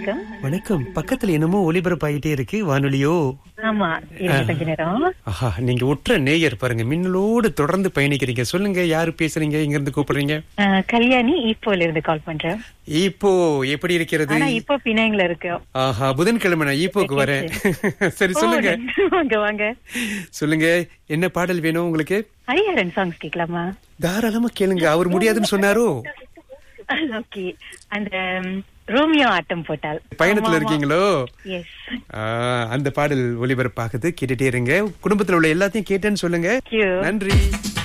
வணக்கம் வணக்கம் பக்கத்துல என்னமோ ஒலிபரப்பாயிட்டே இருக்கு வானொலியோ ஆமா இருங்க கொஞ்ச நேரம் ஆஹா நீங்க உற்ற நேயர் பாருங்க மின்னலோடு தொடர்ந்து பயணிக்கிறீங்க சொல்லுங்க யாரு பேசுறீங்க இங்க இருந்து கூப்பிடுறீங்க அஹ், கல்யாணி ஈப்போல இருந்து கால் பண்றேன் இப்போ எப்படி இருக்கிறது ஆனா இப்போ பினாங்ல இருக்கோம் ஆஹா புதன்கிழமை நான் ஈப்போக்கு வரேன் சரி சொல்லுங்க ஓ, வாங்க வாங்க சொல்லுங்க என்ன பாடல் வேணும் உங்களுக்கு ஹரிஹரன் சாங்ஸ் கேட்கலாமா தாராளமா கேளுங்க அவர் முடியாதுன்னு சொன்னாரோ ஓகே அந்த ம், ரோமியோ ஆட்டம் போட்டால் பயணத்துல இருக்கீங்களோ எஸ் ஆ, அந்த பாடல் ஒளிபரப்பாகுது கேட்டுட்டே இருங்க குடும்பத்துல உள்ள எல்லாத்தையும் கேட்டேன்னு சொல்லுங்க you நன்றி